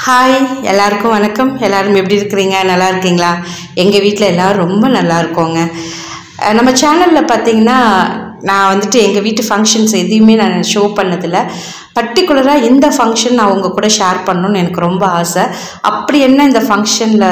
Hi எல்லாருக்கும் வணக்கம் எல்லாரும் எப்படி இருக்கிறீங்க நல்லா இருக்கீங்களா எங்கள் வீட்டில் எல்லாரும் ரொம்ப நல்லா இருக்கோங்க அஹ் நம்ம சேனலில் பார்த்தீங்கன்னா நான் வந்துட்டு எங்கள் வீட்டு ஃபங்க்ஷன்ஸ் எதையுமே நான் ஷோ பண்ணதில்லை பர்டிகுலராக இந்த ஃபங்க்ஷன் நான் உங்கள் கூட ஷேர் பண்ணணும்னு எனக்கு ரொம்ப ஆசை அப்படி என்ன இந்த ஃபங்க்ஷனில்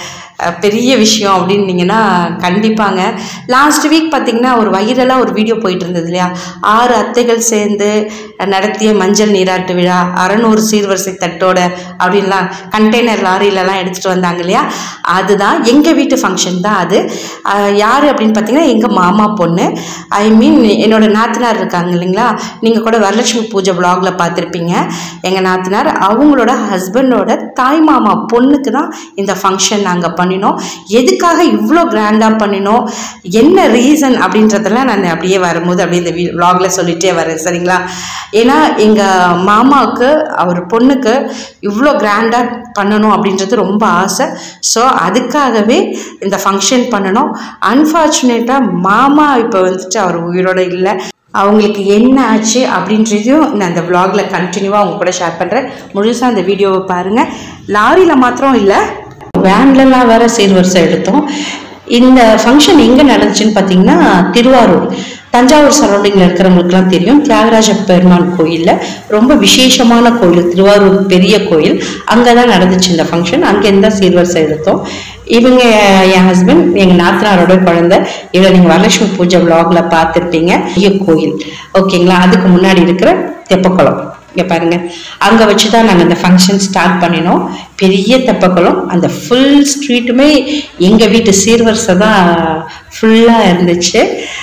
பெரிய விஷயம் அப்படின்னீங்கன்னா கண்டிப்பாங்க லாஸ்ட் வீக் பார்த்தீங்கன்னா ஒரு வைரலாக ஒரு வீடியோ போயிட்டு இருந்தது இல்லையா ஆறு அத்தைகள் சேர்ந்து நடத்திய மஞ்சள் நீராட்டு விழா அறநூறு சீர்வரிசை தட்டோட அப்படின்லாம் கண்டெய்னர் லாரியிலலாம் எடுத்துகிட்டு வந்தாங்க இல்லையா அதுதான் எங்கள் வீட்டு ஃபங்க்ஷன் தான் அது அஹ் யார் அப்படின்னு பார்த்தீங்கன்னா எங்கள் மாமா பொண்ணு ஐ மீன் என்னோட நாத்தனார் இருக்காங்க இல்லைங்களா நீங்கள் கூட வரலட்சுமி பூஜை vlogல பார்த்துருப்பீங்க எங்கள் நாத்தனார் அவங்களோட ஹஸ்பண்டோட தாய் மாமா பொண்ணுக்கு தான் இந்த ஃபங்க்ஷன் நாங்கள் பண்ணினோம் எதுக்காக இவ்வளோ கிராண்டாக பண்ணினோம் என்ன ரீசன் அப்படின்றதெல்லாம் நான் அப்படியே வரும்போது அப்படியே இந்த vlogல சொல்லிட்டே வரேன் சரிங்களா ஏன்னா எங்கள் மாமாவுக்கு அவர் பொண்ணுக்கு இவ்வளோ கிராண்டாக பண்ணணும் அப்படின்றது ரொம்ப ஆசை ஸோ அதுக்காகவே இந்த ஃபங்க்ஷன் பண்ணணும் அன்ஃபார்ச்சுனேட்டாக மாமா இப்போ வந்துட்டு அவர் உயிரோட இல்லை அவங்களுக்கு என்ன ஆச்சு அப்படின்றதையும் நான் அந்த vlogல கண்டினியூவாக அவங்க கூட ஷேர் பண்ணுறேன் முழுசாக அந்த வீடியோவை பாருங்கள் லாரியில் மாத்திரம் இல்லை வேன்லலாம் வேற சீர்வரிசை எடுத்தோம் இந்த ஃபங்க்ஷன் எங்கே நடந்துச்சுன்னு பார்த்தீங்கன்னா திருவாரூர் தஞ்சாவூர் சரௌண்டிங்கில் இருக்கிறவங்களுக்குலாம் தெரியும் தியாகராஜ பெருமான் கோயிலில் ரொம்ப விசேஷமான கோயில் திருவாரூர் பெரிய கோயில் அங்கே தான் நடந்துச்சு இந்த ஃபங்க்ஷன் அங்கேருந்து தான் சீர்வரிசை எடுத்தோம் இவங்க என் ஹஸ்பண்ட் எங்கள் நாத்தனாரோட குழந்தை இவரை நீங்கள் வரலட்சுமி பூஜை vlogல பார்த்துருப்பீங்க பெரிய கோயில் ஓகேங்களா அதுக்கு முன்னாடி இருக்கிற தெப்பக்குளம் இங்கே பாருங்க அங்கே வச்சு தான் நாங்கள் இந்த ஃபங்க்ஷன் ஸ்டார்ட் பண்ணினோம் பெரிய தெப்பக்குளம் அந்த ஃபுல் ஸ்ட்ரீட்டுமே எங்கள் வீட்டு சீர்வரிசை தான் ஃபுல்லாக இருந்துச்சு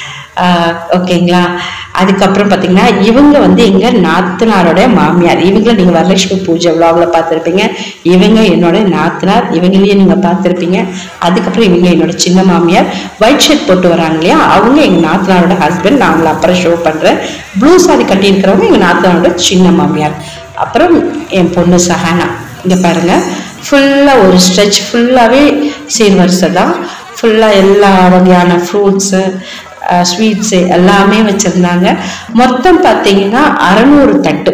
ஆஹ் ஓகேங்களா அதுக்கப்புறம் பார்த்தீங்கன்னா இவங்க வந்து எங்கள் நாத்தனாரோட மாமியார் இவங்கள நீங்கள் வரலட்சுமி பூஜை விழாவில் பார்த்துருப்பீங்க இவங்க என்னோட நாத்தனார் இவங்களையும் நீங்கள் பார்த்துருப்பீங்க அதுக்கப்புறம் இவங்க என்னோட சின்ன மாமியார் ஒயிட் ஷர்ட் போட்டு வராங்க இல்லையா அவங்க எங்கள் நாத்தனாரோட ஹஸ்பண்ட் நான் அவங்கள அப்புறம் ஷோ பண்ணுறேன் ப்ளூ சாரி கட்டியிருக்கிறவங்க எங்கள் நாத்தனாரோட சின்ன மாமியார் அப்புறம் என் பொண்ணு சஹானா இங்கே பாருங்க ஃபுல்லாக ஒரு ஸ்ட்ரெச் ஃபுல்லாகவே சீர்வரிசை தான் ஃபுல்லாக எல்லா வகையான ஃப்ரூட்ஸு ஸ்வீட்ஸு எல்லாமே வச்சுருந்தாங்க மொத்தம் பார்த்தீங்கன்னா அறநூறு தட்டு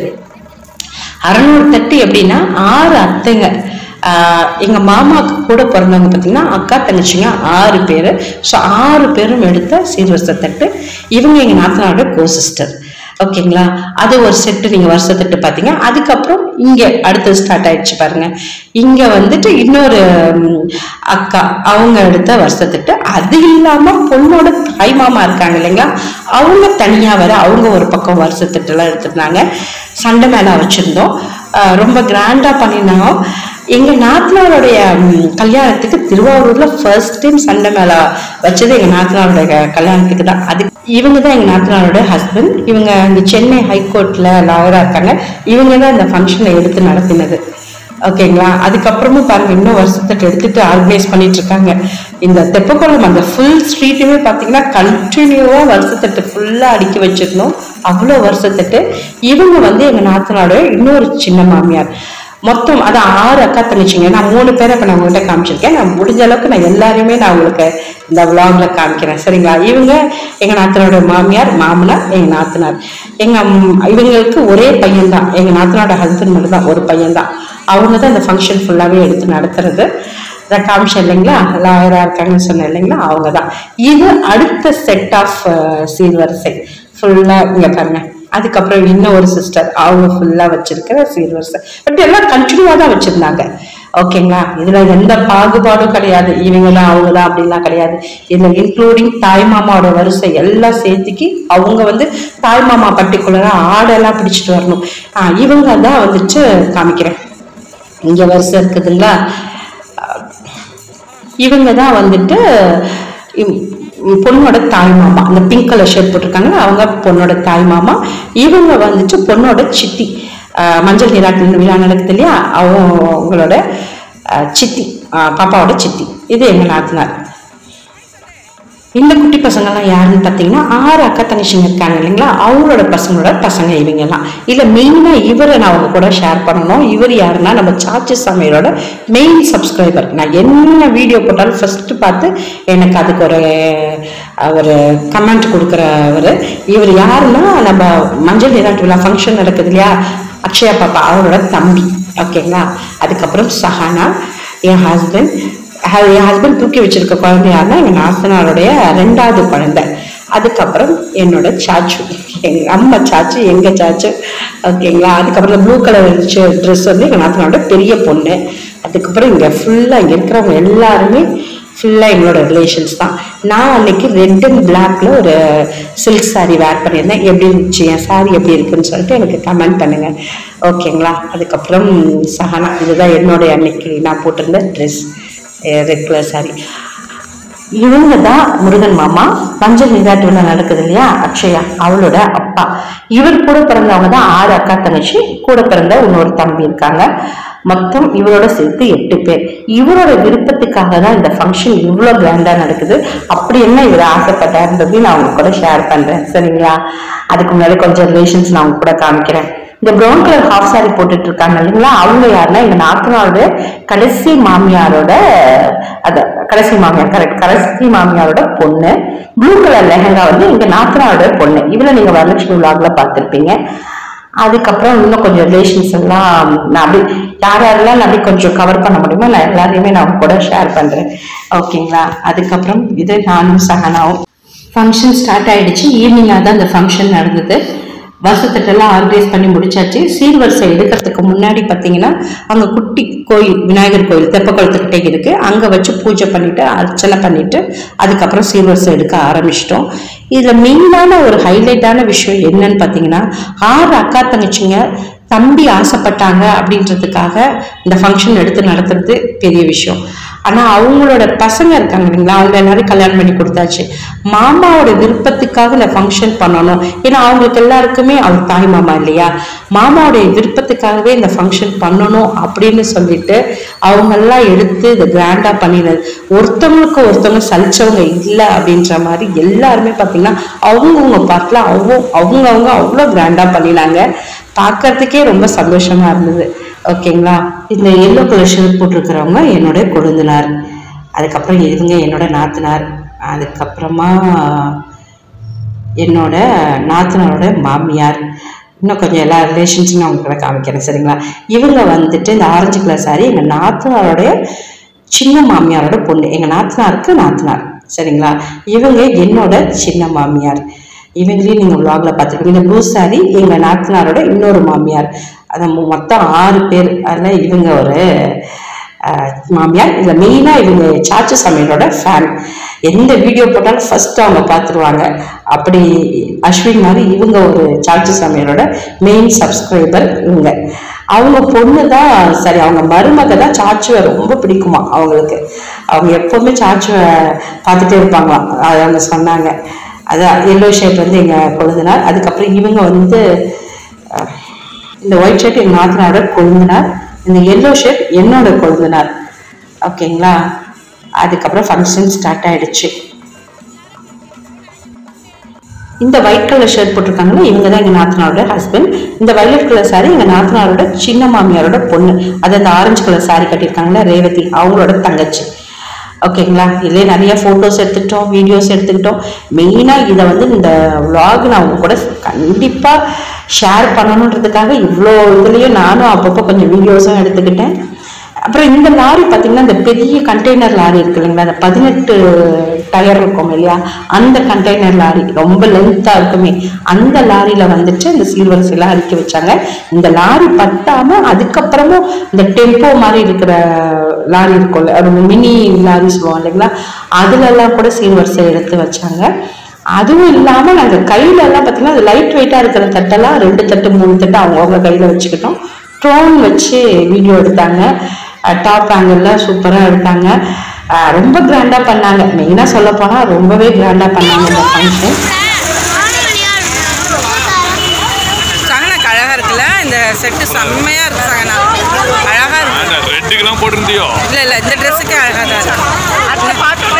அறநூறு தட்டு எப்படின்னா ஆறு அத்தைங்க ஆஹ் எங்க மாமாவுக்கு கூட பிறந்தவங்க பார்த்தீங்கன்னா அக்கா தங்கச்சிங்க ஆறு பேர் ஸோ ஆறு பேரும் எடுத்த சீர்வரிசை தட்டு இவங்க எங்க நாத்தனாரோட கோ சிஸ்டர் ஓகேங்களா அது ஒரு செட்டு நீங்க வருஷத்தட்டு பார்த்தீங்க அதுக்கப்புறம் இங்க அடுத்தது ஸ்டார்ட் ஆயிடுச்சு பாருங்க இங்க வந்துட்டு இன்னொரு ம், அக்கா அவங்க எடுத்த வருஷத்தட்டு அது இல்லாம பொண்ணோட தாய் மாமா இருக்காங்க இல்லைங்களா அவங்க தனியா வர அவங்க ஒரு பக்கம் வருஷத்தட்டு எல்லாம் எடுத்திருந்தாங்க சண்டை மேல வச்சிருந்தோம் ஆஹ் ரொம்ப கிராண்டா பண்ணியிருந்தாங்க எங்க நாத்தனாருடைய ம், கல்யாணத்துக்கு திருவாரூர்ல ஃபர்ஸ்ட் டைம் சண்டை மேல வச்சது எங்க நாத்தனாருடைய கல்யாணத்துக்கு தான் அது இவங்க தான் எங்க நாத்தனாரோட ஹஸ்பண்ட் இவங்க இந்த சென்னை ஹைகோர்ட்ல லாயரா இருக்காங்க இவங்க தான் இந்த ஃபங்க்ஷனை எடுத்து நடத்தினது ஓகேங்களா அதுக்கப்புறமும் பாருங்க இன்னும் வருஷத்துக்கு எடுத்துட்டு ஆர்கனைஸ் பண்ணிட்டு இருக்காங்க இந்த தெப்பக்குளம் அந்த ஃபுல் ஸ்ட்ரீட்டுமே பார்த்தீங்கன்னா கண்டினியூவா வருஷத்தட்டு ஃபுல்லா அடுக்கி வச்சிருந்தோம் அவ்வளோ வருஷத்தட்டு இவங்க வந்து எங்க நாத்தனாரோட இன்னொரு சின்ன மாமியார் மொத்தம் அது ஆறு அக்கா தங்கச்சிங்க நான் மூணு பேரை இப்போ நான் உங்கள்கிட்ட காமிச்சிருக்கேன் நான் முடிஞ்ச அளவுக்கு நான் எல்லாரையுமே நான் உங்களுக்கு இந்த விளாக்ல காமிக்கிறேன் சரிங்களா இவங்க எங்க நாத்தனாரோட மாமியார் மாமனார் எங்க நாத்தனார் எங்க ம், இவங்களுக்கு ஒரே பையன் தான் எங்க நாத்தனாரோட ஹஸ்பண்ட் மட்டும் தான் ஒரு பையன் தான் அவங்க தான் இந்த ஃபங்க்ஷன் ஃபுல்லாகவே எடுத்து நடத்துறது இதை காமிச்சேன் இல்லைங்களா லாயராக இருக்காங்கன்னு சொன்னேன் இல்லைங்களா அவங்க தான் இது அடுத்த செட் ஆஃப் சீர்வரிசை ஃபுல்லாக இங்கே பாருங்க அதுக்கப்புறம் இன்னும் ஒரு சிஸ்டர் அவங்க ஃபுல்லாக வச்சிருக்கிற சீர்வரிசை பட் எல்லாம் கண்டினியூவாக தான் வச்சுருந்தாங்க ஓகேங்களா இதில் எந்த பாகுபாடும் கிடையாது இவங்க தான் அவங்க தான் அப்படிலாம் கிடையாது இதில் இன்க்ளூடிங் தாய்மாமாவோட வரிசை எல்லாம் சேர்த்துக்கி அவங்க வந்து தாய்மாமா பர்டிகுலராக ஆடெல்லாம் பிடிச்சிட்டு வரணும் ஆ, இவங்க தான் வந்துட்டு காமிக்கிறேன் இங்கே வரிசை இருக்குதுங்களா இவங்க தான் வந்துட்டு இம்- பொண்ணோட தாய் மாமா அந்த பிங்க் கலர் ஷர்ட் போட்டிருக்காங்க அவங்க பொண்ணோட தாய் மாமா இவங்க வந்துட்டு பொண்ணோட சித்தி ஆஹ் மஞ்சள் நீராட்டு விழா நடக்குது இல்லையா அவங்களோட ஆஹ் சித்தி ஆஹ் பாப்பாவோட சித்தி இது எங்க நாத்தனார் இந்த குட்டி பசங்கள்லாம் யாருன்னு பார்த்தீங்கன்னா ஆறு அக்கா தங்கச்சிங்க இருக்காங்க இல்லைங்களா அவங்களோட பசங்களோட பசங்க இவங்கெல்லாம் இல்லை மெயினாக இவரை நான் அவங்க கூட ஷேர் பண்ணணும் இவர் யாருன்னா நம்ம சாச்சி சமையலோட மெயின் சப்ஸ்கிரைபர் நான் என்ன வீடியோ போட்டாலும் ஃபர்ஸ்ட் பார்த்து எனக்கு அதுக்கு ஒரு ஒரு கமெண்ட் கொடுக்குறவர் இவர் யாருன்னா நம்ம மஞ்சள் நீராட்டு விழா ஃபங்க்ஷன் நடக்குது இல்லையா அக்ஷயா பாப்பா அவரோட தம்பி ஓகேங்களா அதுக்கப்புறம் சஹானா என் ஹஸ்பண்ட் என் ஹஸ்பண்ட் தூக்கி வச்சிருக்க குழந்தை யாருன்னா எங்கள் நாத்தனாருடைய ரெண்டாவது குழந்தை அதுக்கப்புறம் என்னோட சாச்சு எங்க அம்மா சாச்சு எங்க சாச்சு ஓகேங்களா அதுக்கப்புறம் ப்ளூ கலர் ட்ரெஸ் வந்து எங்கள் நாத்தனாரோட பெரிய பொண்ணு அதுக்கப்புறம் இங்கே ஃபுல்லாக இங்கே இருக்கிறவங்க எல்லாருமே ஃபுல்லாக எங்களோட ரிலேஷன்ஸ் தான் நான் அன்னைக்கு ரெட் அண்ட் பிளாக்ல ஒரு சில்க் saree வேர் பண்ணியிருந்தேன் எப்படி இருந்துச்சு என் saree எப்படி இருக்குன்னு சொல்லிட்டு எனக்கு கமெண்ட் பண்ணுங்க ஓகேங்களா அதுக்கப்புறம் சஹனா இதுதான் என்னுடைய அன்னைக்கு நான் போட்டிருந்த ட்ரெஸ் ரெட் கலர் saree இவங்க தான் முருகன் மாமா பஞ்ச நீராட்டு விழா நடக்குது இல்லையா அக்ஷயா அவளோட அப்பா இவர் கூட பிறந்தவங்க தான் ஆறு அக்கா தங்கச்சி கூட பிறந்த இன்னொரு தம்பி இருக்காங்க மொத்தம் இவரோட சேர்த்து எட்டு பேர் இவரோட விருப்பத்துக்காக தான் இந்த ஃபங்க்ஷன் இவ்வளோ கிராண்டா நடக்குது அப்படி என்ன இவர் ஆசைப்பட்டாருன்றது நான் அவங்க கூட ஷேர் பண்றேன் சரிங்களா அதுக்கு முன்னாடி கொஞ்சம் ரிலேஷன்ஸ் நான் அவங்க கூட காமிக்கிறேன் இந்த ப்ரௌன் கலர் ஹாஃப் saree போட்டுட்டு இருக்காங்க இல்லைங்களா அவங்க யாருன்னா எங்க நாத்தனாரோட கடைசி மாமியாரோட அத கடைசி மாமியார் கரெக்ட் கடைசி மாமியாரோட பொண்ணு ப்ளூ கலர் லெஹங்கா வந்து எங்க நாத்தனாரோட பொண்ணு இவளை நீங்க வரலட்சுமி விழாக்ல பார்த்திருப்பீங்க அதுக்கப்புறம் இன்னும் கொஞ்சம் ரிலேஷன்ஸ் எல்லாம் நான் அப்படி யார் யாரெல்லாம் நான் அப்படி கொஞ்சம் கவர் பண்ண முடியுமோ நான் எல்லாரையுமே நான் உங்க கூட ஷேர் பண்றேன் ஓகேங்களா அதுக்கப்புறம் இது நானும் சகனாவும் ஃபங்க்ஷன் ஸ்டார்ட் ஆயிடுச்சு ஈவினிங்காக தான் இந்த ஃபங்க்ஷன் நடந்தது வருஷத்தட்டெல்லாம் ஆர்கனைஸ் பண்ணி முடிச்சாச்சு சீர்வரிசை எடுக்கிறதுக்கு முன்னாடி பார்த்தீங்கன்னா அங்கே குட்டி கோயில் விநாயகர் கோயில் தெப்பக்குளத்துக்கிட்டே இருக்கு அங்கே வச்சு பூஜை பண்ணிட்டு அர்ச்சனை பண்ணிட்டு அதுக்கப்புறம் சீர்வரிசை எடுக்க ஆரம்பிச்சிட்டோம் இதில் மெயினான ஒரு ஹைலைட்டான விஷயம் என்னன்னு பார்த்தீங்கன்னா ஆறு அக்கா தங்கச்சிங்க தம்பி ஆசைப்பட்டாங்க அப்படின்றதுக்காக இந்த ஃபங்க்ஷன் எடுத்து நடத்துறது பெரிய விஷயம் ஆனா அவங்களோட பசங்க இருக்காங்க இல்லைங்களா அவங்க எல்லாரும் கல்யாணம் பண்ணி கொடுத்தாச்சு மாமாவோட விருப்பத்துக்காக இந்த ஃபங்க்ஷன் பண்ணணும் ஏன்னா அவங்களுக்கு எல்லாருக்குமே அவர் தாய் மாமா இல்லையா மாமாவுடைய விருப்பத்துக்காகவே இந்த ஃபங்க்ஷன் பண்ணணும் அப்படின்னு சொல்லிட்டு அவங்க எல்லாம் எடுத்து இதை கிராண்டா பண்ணினது ஒருத்தவங்களுக்கு ஒருத்தவங்க சலிச்சவங்க இல்லை அப்படின்ற மாதிரி எல்லாருமே பார்த்தீங்கன்னா அவங்கவுங்க பார்ட்ல அவங்க அவங்கவுங்க அவ்வளோ கிராண்டா பண்ணினாங்க பார்க்கறதுக்கே ரொம்ப சந்தோஷமா இருந்தது ஓகேங்களா இந்த எல்லோ கலர் ஷர்ட் போட்டிருக்கிறவங்க என்னோட கொழுந்தனார் அதுக்கப்புறம் இவங்க என்னோட நாத்தனார் அதுக்கப்புறமா என்னோட நாத்தனாரோட மாமியார் இன்னும் கொஞ்சம் எல்லா ரிலேஷன்ஸும் நான் உங்களுக்கு காமிக்கிறேன் சரிங்களா இவங்க வந்துட்டு இந்த ஆரஞ்சு கலர் சாரி எங்கள் நாத்தனாரோடைய சின்ன மாமியாரோட பொண்ணு எங்கள் நாத்தனாருக்கு நாத்தனார் சரிங்களா இவங்க என்னோட சின்ன மாமியார் இவங்களையும் நீங்கள் vlogல பார்த்துருப்பீங்க இந்த ப்ளூ சாரி எங்கள் நாத்தனாரோட இன்னொரு மாமியார் அது மொ- மொத்தம் ஆறு பேர் அதில் இவங்க ஒரு அஹ், மாமியார் இதில் மெயினாக இவங்க சாச்சு சமையலோட ஃபேன் எந்த வீடியோ போட்டாலும் ஃபர்ஸ்ட் அவங்க பார்த்துருவாங்க அப்படி அஸ்வின் மாதிரி இவங்க ஒரு சாச்சு சமையலோட மெயின் சப்ஸ்கிரைபர் இவங்க அவங்க பொண்ணு தான் சரி அவங்க மருமக தான் சாச்சுவை ரொம்ப பிடிக்குமா அவங்களுக்கு அவங்க எப்பவுமே சாச்சுவை பார்த்துட்டே இருப்பாங்களாம் அது அவங்க சொன்னாங்க அதான் எல்லோ ஷர்ட் வந்து எங்கள் கொழுந்தனார் அதுக்கப்புறம் இவங்க வந்து அஹ், இந்த ஒயிட் ஷர்ட் எங்கள் நாத்தனாரோட கொழுந்தனார் இந்த எல்லோ ஷர்ட் என்னோட கொழுந்தனார் ஓகேங்களா அதுக்கப்புறம் ஃபங்க்ஷன் ஸ்டார்ட் ஆயிடுச்சு இந்த ஒயிட் கலர் ஷர்ட் போட்டிருக்காங்களா இவங்க தான் எங்கள் நாத்தனாரோட ஹஸ்பண்ட் இந்த வயலட் கலர் saree எங்கள் நாத்தனாரோட சின்ன மாமியாரோட பொண்ணு அது அந்த ஆரஞ்சு கலர் saree கட்டியிருக்காங்களா ரேவதி அவங்களோட தங்கச்சி ஓகேங்களா இதுலேயே நிறைய ஃபோட்டோஸ் எடுத்துக்கிட்டோம் வீடியோஸ் எடுத்துக்கிட்டோம் மெயினாக இதை வந்து இந்த vlog நான் உங்க கூட கண்டிப்பாக ஷேர் பண்ணணுன்றதுக்காக இவ்வளோ இதுலேயும் நானும் அப்பப்போ கொஞ்சம் வீடியோஸும் எடுத்துக்கிட்டேன் அப்புறம் இந்த லாரி பார்த்தீங்கன்னா இந்த பெரிய கண்டெய்னர் லாரி இருக்கு இல்லைங்களா அந்த பதினெட்டு டயர் இருக்கும் இல்லையா அந்த கண்டெய்னர் லாரி ரொம்ப லென்த்தாக இருக்குமே அந்த லாரியில் வந்துட்டு இந்த சீர்வரிசையெல்லாம் அடுக்கி வச்சாங்க இந்த லாரி பத்தாம அதுக்கப்புறமும் இந்த டெம்போ மாதிரி இருக்கிற லாரி இருக்கும்ல ஒரு மினி லாரி சொல்லுவோம் இல்லைங்களா அதுலெல்லாம் கூட சீர்வரிசை எடுத்து வச்சாங்க அதுவும் இல்லாம நாங்க கையில எல்லாம் பாத்தீங்கன்னா அது லைட் வெயிட்டா இருக்கிற தட்டெல்லாம் ரெண்டு தட்டு மூணு தட்டு அவங்கவுங்க கையில வச்சுக்கிட்டோம் ட்ரோன் வச்சு வீடியோ எடுத்தாங்க டாப் ஆங்கிள் சூப்பரா எடுத்தாங்க அஹ் ரொம்ப கிராண்டா பண்ணாங்க மெயினா சொல்ல போனா ரொம்பவே கிராண்டா பண்ணாங்க இந்த ஃபங்க்ஷன் சகனாக்கு அழகா இருக்குல்ல இந்த செட்டு செம்மையா இருக்கு சகனா அழகா இருக்கு ஆண்டா ரெட்டுக்கெல்லாம் போட்டிருந்தியோ இல்ல இல்ல இந்த ட்ரெஸ்ஸுக்கு அழகா தான் இருக்கு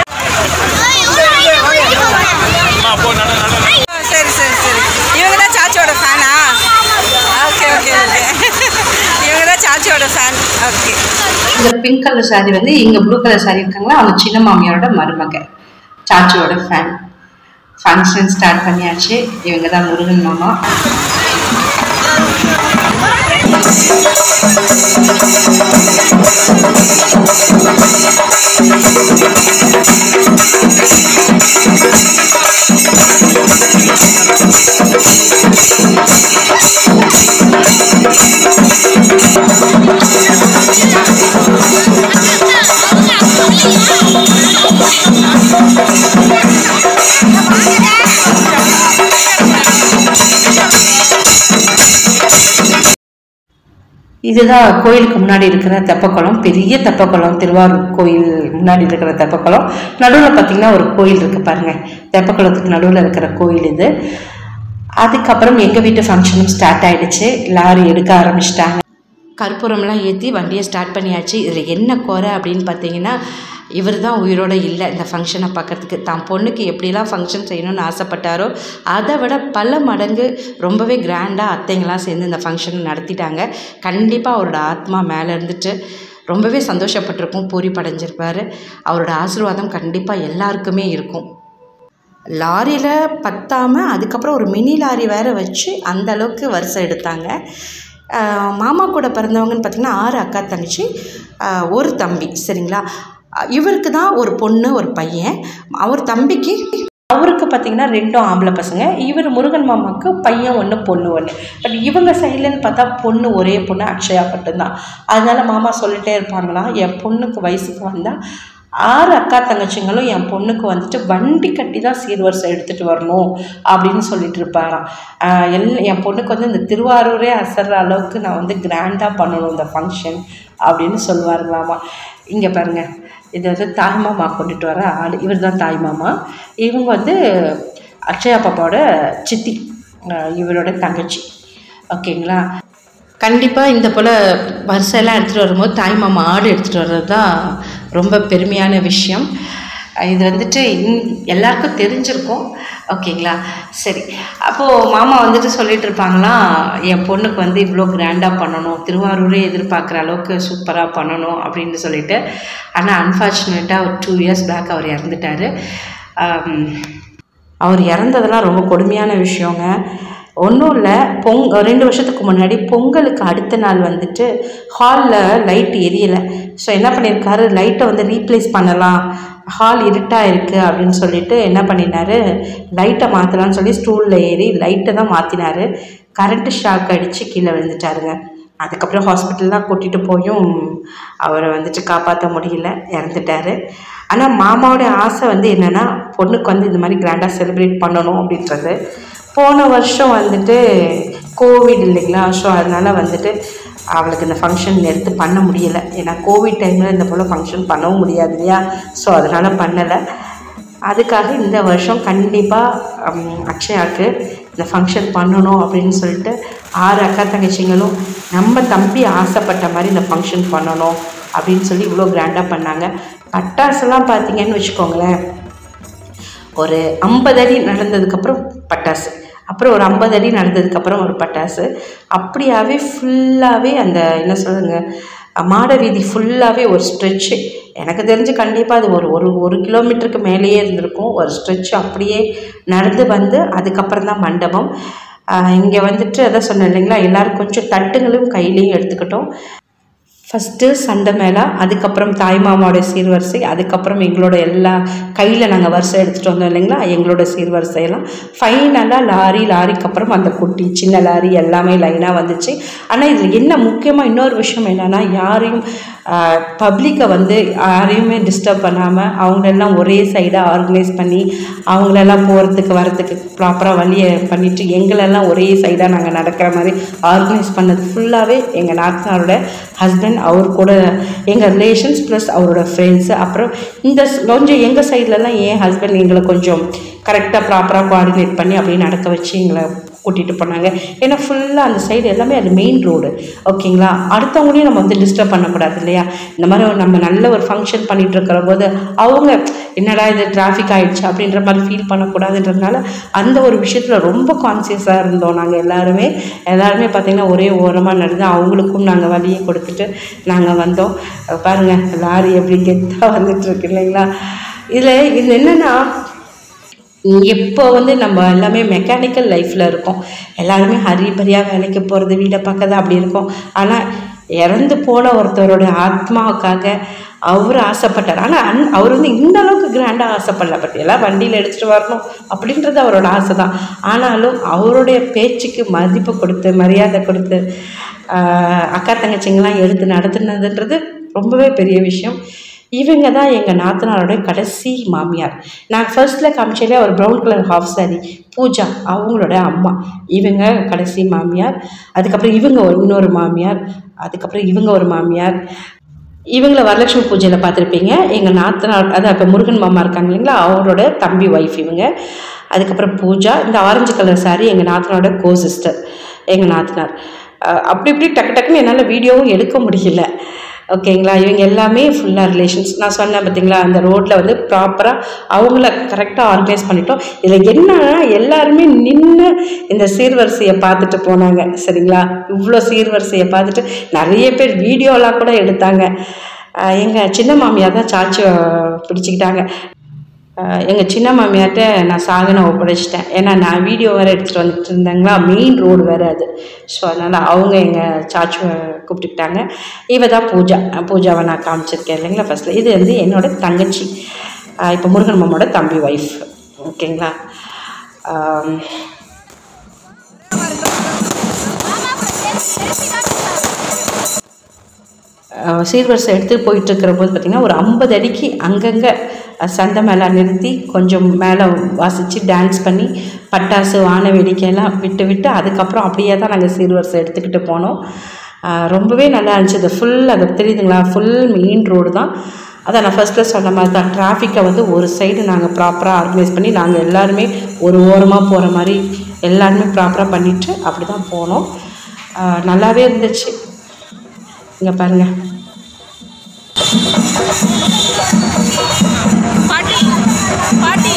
அம்மா போ நட நட நட. ஓ, சரி சரி சரி இவங்க தான் சாச்சியோட ஃபேனா ஓகே ஓகே ஓகே இவங்க தான் சாச்சியோட ஃபேன் ஓகே இந்த பிங்க் கலர் saree வந்து இங்க ப்ளூ கலர் saree இருக்காங்களா அவங்க சின்ன மாமியாரோட மருமக சாச்சியோட ஃபேன் ஃபங்க்ஷன் ஸ்டார்ட் பண்ணியாச்சு இவங்க தான் முருகன் மாமா இதுதான் கோயிலுக்கு முன்னாடி இருக்கிற தெப்பக்குளம் பெரிய தெப்பக்குளம் திருவாரூர் கோயில் முன்னாடி இருக்கிற தெப்பக்குளம் நடுவில் பார்த்தீங்கன்னா ஒரு கோயில் இருக்கு பாருங்க தெப்பக்குளத்துக்கு நடுவில் இருக்கிற கோயில் இது அதுக்கப்புறம் எங்கள் வீட்டு ஃபங்க்ஷனும் ஸ்டார்ட் ஆயிடுச்சு லாரி எடுக்க ஆரம்பிச்சிட்டாங்க கற்பூரம்லாம் ஏற்றி வண்டியை ஸ்டார்ட் பண்ணியாச்சு இதில் என்ன குறை அப்படின்னு பார்த்தீங்கன்னா இவர் தான் உயிரோட இல்லை இந்த ஃபங்க்ஷனை பார்க்கறதுக்கு தான் பொண்ணுக்கு எப்படிலாம் ஃபங்க்ஷன் செய்யணும்னு ஆசைப்பட்டாரோ அதை விட பல மடங்கு ரொம்பவே கிராண்டாக அத்தைங்களாம் சேர்ந்து இந்த ஃபங்க்ஷன் நடத்திட்டாங்க கண்டிப்பாக அவரோட ஆத்மா மேலே இருந்துட்டு ரொம்பவே சந்தோஷப்பட்டிருக்கும் பூரி படைஞ்சிருப்பார் அவரோட ஆசீர்வாதம் கண்டிப்பாக எல்லாருக்குமே இருக்கும் லாரியில் பத்தாமல் அதுக்கப்புறம் ஒரு மினி லாரி வேற வச்சு அந்த அளவுக்கு வரிசை எடுத்தாங்க ஆஹ் மாமா கூட பிறந்தவங்கன்னு பார்த்திங்கன்னா ஆறு அக்கா தங்கச்சி ஆஹ் ஒரு தம்பி சரிங்களா அஹ் இவருக்கு தான் ஒரு பொண்ணு ஒரு பையன் அவர் தம்பிக்கு அவருக்கு பார்த்தீங்கன்னா ரெண்டும் ஆம்பளை பசங்க இவர் முருகன் மாமாவுக்கு பையன் ஒன்று பொண்ணு ஒன்று பட் இவங்க சைட்லன்னு பார்த்தா பொண்ணு ஒரே பொண்ணு அக்ஷயா மட்டும்தான் அதனால மாமா சொல்லிட்டே இருப்பாங்களாம் என் பொண்ணுக்கு வயசுக்கு வந்தால் ஆறு அக்கா தங்கச்சிங்களும் என் பொண்ணுக்கு வந்துட்டு வண்டி கட்டி தான் சீர்வரிசை எடுத்துகிட்டு வரணும் அப்படின்னு சொல்லிட்டு இருப்பாராம் ஆஹ் எல் என் பொண்ணுக்கு வந்து இந்த திருவாரூரே அசர்ற அளவுக்கு நான் வந்து கிராண்டாக பண்ணணும் இந்த ஃபங்க்ஷன் அப்படின்னு சொல்லுவாருங்களாமா இங்கே பாருங்க இது வந்து தாய் மாமா கொண்டுட்டு வர ஆள் இவர் தான் தாய் மாமா இவங்க வந்து அக்ஷயா பாப்பாவோட சித்தி ஆஹ் இவரோட தங்கச்சி ஓகேங்களா கண்டிப்பாக இந்த போல் வரிசையெல்லாம் எடுத்துகிட்டு வரும்போது தாய் மாமா ஆடு எடுத்துகிட்டு வர்றது தான் ரொம்ப பெருமையான விஷயம் இது வந்துட்டு இன் எல்லாருக்கும் தெரிஞ்சிருக்கும் ஓகேங்களா சரி அப்போது மாமா வந்துட்டு சொல்லிட்டு இருப்பாங்களாம் என் பொண்ணுக்கு வந்து இவ்வளோ கிராண்டாக பண்ணணும் திருவாரூரே எதிர்பார்க்குற அளவுக்கு சூப்பராக பண்ணணும் அப்படின்னு சொல்லிட்டு ஆனால் அன்ஃபார்ச்சுனேட்டாக ஒரு டூ இயர்ஸ் பேக் அவர் இறந்துட்டார் அவர் இறந்ததெல்லாம் ரொம்ப கொடுமையான விஷயங்க ஒன்றும் இல்லை பொங் ரெண்டு வருஷத்துக்கு முன்னாடி பொங்கலுக்கு அடுத்த நாள் வந்துட்டு ஹாலில் லைட் எரியலை ஸோ என்ன பண்ணியிருக்காரு லைட்டை வந்து ரீப்ளேஸ் பண்ணலாம் ஹால் இருட்டாக இருக்குது அப்படின்னு சொல்லிட்டு என்ன பண்ணினாரு லைட்டை மாற்றலாம்னு சொல்லி ஸ்டூலில் ஏறி லைட்டை தான் மாற்றினாரு கரண்ட்டு ஷாக் அடித்து கீழே விழுந்துட்டாருங்க அதுக்கப்புறம் ஹாஸ்பிட்டல்லாம் கூட்டிகிட்டு போயும் அவரை வந்துட்டு காப்பாற்ற முடியல இறந்துட்டாரு ஆனால் மாமாவோட ஆசை வந்து என்னென்னா பொண்ணுக்கு வந்து இந்த மாதிரி கிராண்டாக செலிப்ரேட் பண்ணணும் அப்படின்றது போன வருஷம் வந்துட்டு கோவிட் இல்லைங்களா ஸோ அதனால் வந்துட்டு அவளுக்கு இந்த ஃபங்க்ஷன் எடுத்து பண்ண முடியல ஏன்னா கோவிட் டைமில் இந்த போல் ஃபங்க்ஷன் பண்ணவும் முடியாது இல்லையா ஸோ அதனால் பண்ணலை அதுக்காக இந்த வருஷம் கண்டிப்பாக அக்ஷயாவுக்கு இந்த ஃபங்க்ஷன் பண்ணணும் அப்படின்னு சொல்லிட்டு ஆறு அக்கா தங்கச்சிங்களும் நம்ம தம்பி ஆசைப்பட்ட மாதிரி இந்த ஃபங்க்ஷன் பண்ணணும் அப்படின்னு சொல்லி இவ்வளோ கிராண்டாக பண்ணாங்க பட்டாசுலாம் பார்த்தீங்கன்னு வச்சுக்கோங்களேன் ஒரு ஐம்பது அடி நடந்ததுக்கப்புறம் பட்டாசு அப்புறம் ஒரு ஐம்பது அடி நடந்ததுக்கப்புறம் ஒரு பட்டாசு அப்படியாவே ஃபுல்லாகவே அந்த என்ன சொல்லுங்க மாட வீதி ஃபுல்லாகவே ஒரு ஸ்ட்ரெச்சு எனக்கு தெரிஞ்சு கண்டிப்பாக அது ஒரு ஒரு ஒரு கிலோமீட்டருக்கு மேலேயே இருந்திருக்கும் ஒரு ஸ்ட்ரெச் அப்படியே நடந்து வந்து அதுக்கப்புறம் தான் மண்டபம் இங்கே வந்துட்டு அதான் சொன்னேன் இல்லைங்களா எல்லோரும் கொஞ்சம் தட்டுங்களும் கையிலையும் எடுத்துக்கிட்டோம் ஃபஸ்ட்டு சண்டை மேலே அதுக்கப்புறம் தாய் மாமாவோட சீர்வரிசை அதுக்கப்புறம் எங்களோட எல்லா கையில் நாங்கள் வரிசை எடுத்துகிட்டு வந்தோம் இல்லைங்களா எங்களோட சீர்வரிசையெல்லாம் ஃபைனலாக லாரி லாரிக்கு அப்புறம் அந்த குட்டி சின்ன லாரி எல்லாமே லைனாக வந்துச்சு ஆனால் இதில் என்ன முக்கியமாக இன்னொரு விஷயம் என்னென்னா யாரையும் பப்ளிக்கை வந்து யாரையுமே டிஸ்டர்ப் பண்ணாமல் அவங்களெல்லாம் ஒரே சைடாக ஆர்கனைஸ் பண்ணி அவங்களெல்லாம் போகிறதுக்கு வரத்துக்கு ப்ராப்பராக வழியை பண்ணிவிட்டு எங்களெல்லாம் ஒரே சைடாக நாங்கள் நடக்கிற மாதிரி ஆர்கனைஸ் பண்ணது ஃபுல்லாகவே எங்கள் நாத்தனாரோட ஹஸ்பண்ட் அவர் கூட எங்கள் ரிலேஷன்ஸ் ப்ளஸ் அவரோட ஃப்ரெண்ட்ஸு அப்புறம் இந்த ஸ்- கொஞ்சம் எங்கள் சைட்லலாம் என் ஹஸ்பண்ட் எங்களை கொஞ்சம் கரெக்டாக ப்ராப்பராக கோஆர்டினேட் பண்ணி அப்படியே நடக்க வச்சு எங்களை கூட்டிகிட்டு போனாங்க ஏன்னா ஃபுல்லாக அந்த சைடு எல்லாமே அது மெயின் ரோடு ஓகேங்களா அடுத்தவங்களையும் நம்ம வந்து டிஸ்டர்ப் பண்ணக்கூடாது இல்லையா இந்த மாதிரி ஒரு நம்ம நல்ல ஒரு ஃபங்க்ஷன் பண்ணிட்டு இருக்கிற போது அவங்க என்னடா இது டிராஃபிக் ஆயிடுச்சு அப்படின்ற மாதிரி ஃபீல் பண்ணக்கூடாதுன்றதுனால அந்த ஒரு விஷயத்தில் ரொம்ப கான்சியஸாக இருந்தோம் நாங்கள் எல்லாருமே எல்லாருமே பார்த்திங்கன்னா ஒரே ஓரமாக நடந்து அவங்களுக்கும் நாங்கள் வழியை கொடுத்துட்டு நாங்கள் வந்தோம் அஹ் பாருங்க லாரி எப்படி கெத்தாக வந்துட்டு இருக்கு இல்லைங்களா இதில் இது என்னென்னா எப்போ வந்து நம்ம எல்லாமே மெக்கானிக்கல் லைஃப்பில் இருக்கோம் எல்லாருமே ஹரிபரியாக வேலைக்கு போகிறது வீடை பார்க்கறது அப்படி இருக்கும் ஆனால் இறந்து போன ஒருத்தருடைய ஆத்மாவுக்காக அவர் ஆசைப்பட்டார் ஆனால் அந் அவர் வந்து இந்த அளவுக்கு கிராண்டாக ஆசைப்படல பட் எல்லாம் வண்டியில் எடுத்துகிட்டு வரணும் அப்படின்றது அவரோட ஆசை தான் ஆனாலும் அவருடைய பேச்சுக்கு மதிப்பு கொடுத்து மரியாதை கொடுத்து ஆஹ், அக்கா தங்கச்சிங்கெல்லாம் எடுத்து நடத்துனதுன்றது ரொம்பவே பெரிய விஷயம் இவங்க தான் எங்கள் நாத்தனாரோட கடைசி மாமியார் நான் ஃபர்ஸ்ட்டில் காமிச்சதே ஒரு brown colour half saree Pooja அவங்களோட அம்மா இவங்க கடைசி மாமியார் அதுக்கப்புறம் இவங்க ஒரு- இன்னொரு மாமியார் அதுக்கப்புறம் இவங்க ஒரு மாமியார் இவங்கள வரலட்சுமி பூஜையில் பார்த்துருப்பீங்க எங்கள் நாத்தனார் அதான் இப்போ முருகன் மாமா இருக்காங்க இல்லைங்களா அவரோட தம்பி ஒய்ஃப் இவங்க அதுக்கப்புறம் பூஜா இந்த ஆரஞ்சு கலர் saree எங்கள் நாத்தனாரோட கோ சிஸ்டர் எங்கள் நாத்தனார் அஹ் அப்படி இப்படி டக்கு டக்குன்னு என்னால் வீடியோவும் எடுக்க முடியல ஓகேங்களா இவங்க எல்லாமே ஃபுல்லாக ரிலேஷன்ஸ் நான் சொன்னேன் பார்த்தீங்களா அந்த ரோட்டில் வந்து ப்ராப்பராக அவங்கள கரெக்டாக ஆர்கனைஸ் பண்ணிட்டோம் இதில் என்னன்னா எல்லாருமே நின்று இந்த சீர்வரிசையை பார்த்துட்டு போனாங்க சரிங்களா இவ்வளோ சீர்வரிசையை பார்த்துட்டு நிறைய பேர் வீடியோலாம் கூட எடுத்தாங்க எங்கள் சின்ன மாமியார் தான் சாச்சி பிடிச்சிக்கிட்டாங்க எங்கள் சின்ன மாமியார்ட்ட நான் சாதனை ஒப்படைச்சிட்டேன் ஏன்னா நான் வீடியோ வேறு எடுத்துகிட்டு வந்துட்டு இருந்தாங்களா மெயின் ரோடு வேறு அது ஸோ அதனால் அவங்க எங்கள் சாச்சுவை கூப்பிட்டுக்கிட்டாங்க இவ தான் பூஜா பூஜாவை நான் காமிச்சிருக்கேன் இல்லைங்களா ஃபஸ்ட்டில் இது வந்து என்னோட தங்கச்சி இப்போ முருகன் மாமாவோட தம்பி ஒய்ஃப் ஓகேங்களா ஆம், அஹ் சீர்வரிசை எடுத்துகிட்டு போயிட்டு இருக்கிற போது பார்த்திங்கன்னா ஒரு ஐம்பது அடிக்கு அங்கங்கே சண்டை மேலே நிறுத்தி கொஞ்சம் மேலே வாசித்து டான்ஸ் பண்ணி பட்டாசு வான வேடிக்கையெல்லாம் விட்டு விட்டு அதுக்கப்புறம் அப்படியே தான் நாங்கள் சீர்வரிசை எடுத்துக்கிட்டு போனோம் அஹ் ரொம்பவே நல்லா இருந்துச்சு அது ஃபுல் அது தெரியுதுங்களா ஃபுல் மெயின் ரோடு தான் அதான் நான் ஃபர்ஸ்ட்டில் சொன்ன மாதிரி தான் டிராஃபிக்கை வந்து ஒரு சைடு நாங்கள் ப்ராப்பராக ஆர்கனைஸ் பண்ணி நாங்கள் எல்லாருமே ஒரு ஓரமாக போகிற மாதிரி எல்லாருமே ப்ராப்பராக பண்ணிவிட்டு அப்படி தான் போனோம் அஹ் நல்லாவே இருந்துச்சு இங்கே பாருங்கள் பாட்டி பாட்டி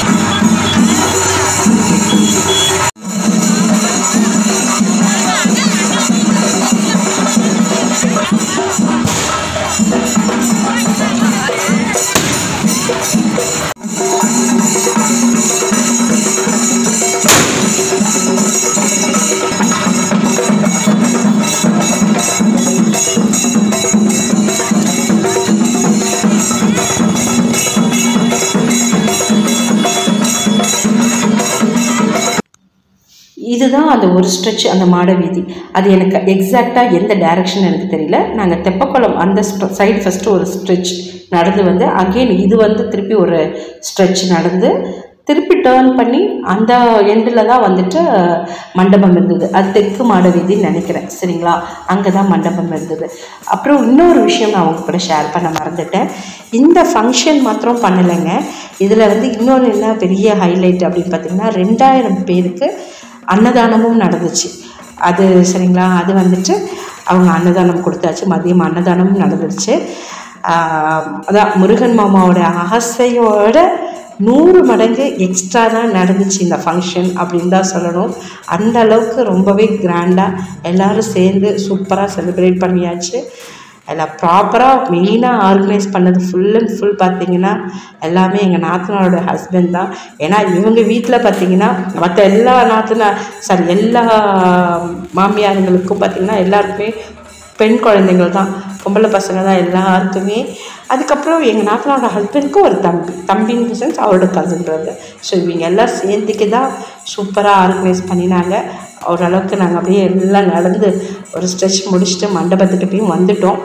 இதுதான் அந்த ஒரு ஸ்ட்ரெச் அந்த மாட வீதி அது எனக்கு எக்ஸாக்டாக எந்த டைரக்ஷன் எனக்கு தெரியல நாங்கள் தெப்பக்குளம் அந்த சைடு ஃபஸ்ட்டு ஒரு ஸ்ட்ரெச் நடந்து வந்து அகெயின் இது வந்து திருப்பி ஒரு ஸ்ட்ரெச் நடந்து திருப்பி டேர்ன் பண்ணி அந்த எண்டில் தான் வந்துட்டு மண்டபம் இருந்தது அது தெற்கு மாட வீதின்னு நினைக்கிறேன் சரிங்களா அங்கே தான் மண்டபம் இருந்தது அப்புறம் இன்னொரு விஷயம் நான் உங்க கூட ஷேர் பண்ண மறந்துட்டேன் இந்த ஃபங்க்ஷன் மாத்திரம் பண்ணலைங்க இதில் வந்து இன்னொரு என்ன பெரிய ஹைலைட் அப்படின்னு பார்த்தீங்கன்னா ரெண்டாயிரம் பேருக்கு அன்னதானமும் நடந்துச்சு அது சரிங்களா அது வந்துட்டு அவங்க அன்னதானம் கொடுத்தாச்சு மதியம் அன்னதானமும் நடந்துருச்சு ஆஹ் அதான் முருகன் மாமாவோட ஆசையோட நூறு மடங்கு எக்ஸ்ட்ரா தான் நடந்துச்சு இந்த ஃபங்க்ஷன் அப்படின்னு தான் சொல்லணும் அந்த அளவுக்கு ரொம்பவே கிராண்டாக எல்லாரும் சேர்ந்து சூப்பராக செலிப்ரேட் பண்ணியாச்சு எல்லாம் ப்ராப்பராக மெயினாக ஆர்கனைஸ் பண்ணது ஃபுல் அண்ட் ஃபுல் பார்த்தீங்கன்னா எல்லாமே எங்கள் நாத்தனாரோட ஹஸ்பண்ட் தான் ஏன்னா இவங்க வீட்டில் பார்த்தீங்கன்னா மற்ற எல்லா நாத்தனா சாரி எல்லா மாமியாருங்களுக்கும் பார்த்தீங்கன்னா எல்லாருக்குமே பெண் குழந்தைங்கள் தான் பொம்பளை பசங்க தான் எல்லாருக்குமே அதுக்கப்புறம் எங்கள் நாத்தனாரோட ஹஸ்பண்டுக்கும் ஒரு தம்பி தம்பின்னு சென்ஸ் அவரோட கசின் பிரதர் ஸோ இவங்க எல்லாம் சேர்ந்துக்கு தான் சூப்பராக ஆர்கனைஸ் பண்ணினாங்க ஓரளவுக்கு நாங்கள் அப்படியே எல்லாம் நடந்து ஒரு ஸ்ட்ரெச் முடிச்சுட்டு மண்டபத்துக்கு போய் வந்துட்டோம்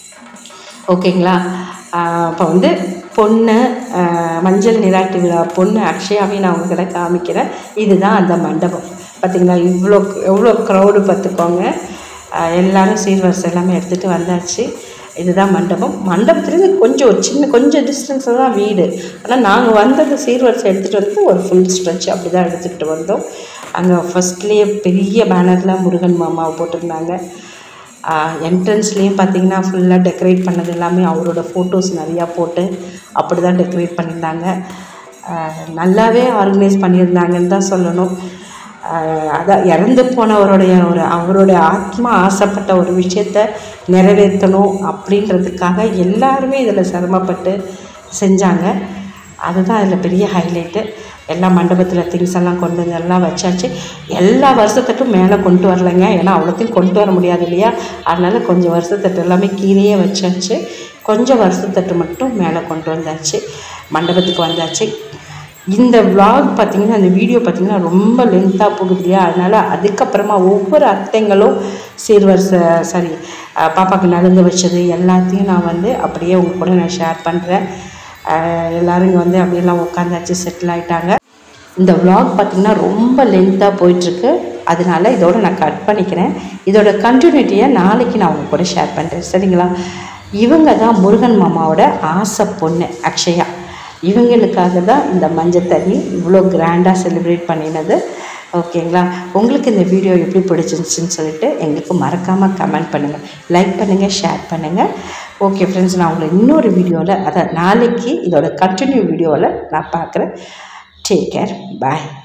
ஓகேங்களா இப்போ வந்து பொண்ணு ஆஹ் மஞ்சள் நீராட்டு விழா பொண்ணு அக்ஷயாவையும் நான் உங்ககிட்ட காமிக்கிறேன் இதுதான் அந்த மண்டபம் பார்த்தீங்களா இவ்வளோ எவ்வளோ க்ரௌடு பார்த்துக்கோங்க ஆஹ் எல்லாரும் சீர்வரிசை எல்லாமே எடுத்துகிட்டு வந்தாச்சு இதுதான் மண்டபம் மண்டபத்துலேருந்து கொஞ்சம் ஒரு சின்ன கொஞ்சம் டிஸ்டன்ஸில் தான் வீடு ஆனால் நாங்கள் வந்தது சீர்வரிசை எடுத்துகிட்டு வந்து ஒரு ஃபுல் ஸ்ட்ரெச் அப்படி தான் எடுத்துக்கிட்டு வந்தோம் அங்கே ஃபஸ்ட்லேயே பெரிய பேனரில் முருகன் மாமாவை போட்டிருந்தாங்க என்ட்ரன்ஸ்லேயும் பார்த்தீங்கன்னா ஃபுல்லாக டெக்கரேட் பண்ணது எல்லாமே அவரோட ஃபோட்டோஸ் நிறையா போட்டு அப்படி தான் டெக்கரேட் பண்ணியிருந்தாங்க ஆஹ் நல்லாவே ஆர்கனைஸ் பண்ணியிருந்தாங்கன்னு தான் சொல்லணும் ஆஹ் அதான் இறந்து போனவருடைய ஒரு அவருடைய ஆத்மா ஆசைப்பட்ட ஒரு விஷயத்த நிறைவேற்றணும் அப்படின்றதுக்காக எல்லாருமே இதில் சிரமப்பட்டு செஞ்சாங்க அதுதான் அதில் பெரிய ஹைலைட்டு எல்லாம் மண்டபத்தில் திங்ஸ் எல்லாம் கொண்டு வந்து எல்லாம் வச்சாச்சு எல்லா வருஷத்தட்டும் மேலே கொண்டு வரலைங்க ஏன்னா அவ்வளோத்தையும் கொண்டு வர முடியாது இல்லையா அதனால் கொஞ்சம் வருஷத்தட்டு எல்லாமே கீழேயே வச்சாச்சு கொஞ்சம் வருஷத்தட்டு மட்டும் மேலே கொண்டு வந்தாச்சு மண்டபத்துக்கு வந்தாச்சு இந்த vlog பார்த்தீங்கன்னா அந்த வீடியோ பார்த்தீங்கன்னா ரொம்ப லென்த்தாக போகுது இல்லையா அதனால் அதுக்கப்புறமா ஒவ்வொரு அத்தைங்களும் சீர்வரிச சாரி பாப்பாவுக்கு நலுங்கு வச்சது எல்லாத்தையும் நான் வந்து அப்படியே உங்க கூட நான் ஷேர் பண்ணுறேன் எல்லோரும் இங்கே வந்து அப்படியெல்லாம் உட்காந்தாச்சு செட்டில் ஆயிட்டாங்க இந்த vlog பார்த்திங்கன்னா ரொம்ப லென்த்தாக போயிட்டுருக்கு அதனால இதோட நான் கட் பண்ணிக்கிறேன் இதோட கண்டினியூட்டியை நாளைக்கு நான் உங்க கூட ஷேர் பண்ணுறேன் சரிங்களா இவங்க தான் முருகன் மாமாவோட ஆசை பொண்ணு அக்ஷயா இவங்களுக்காக தான் இந்த மஞ்சள் தண்ணி இவ்வளோ கிராண்டாக செலிப்ரேட் பண்ணினது ஓகேங்களா உங்களுக்கு இந்த வீடியோ எப்படி பிடிச்சிருந்துச்சின்னு சொல்லிட்டு எங்களுக்கு மறக்காமல் கமெண்ட் பண்ணுங்கள் லைக் பண்ணுங்கள் ஷேர் பண்ணுங்கள் ஓகே ஃப்ரெண்ட்ஸ் நான் உங்களை இன்னொரு வீடியோவில் அதை நாளைக்கு இதோட கண்டினியூ வீடியோவில் நான் பார்க்குறேன் டேக் கேர் பாய்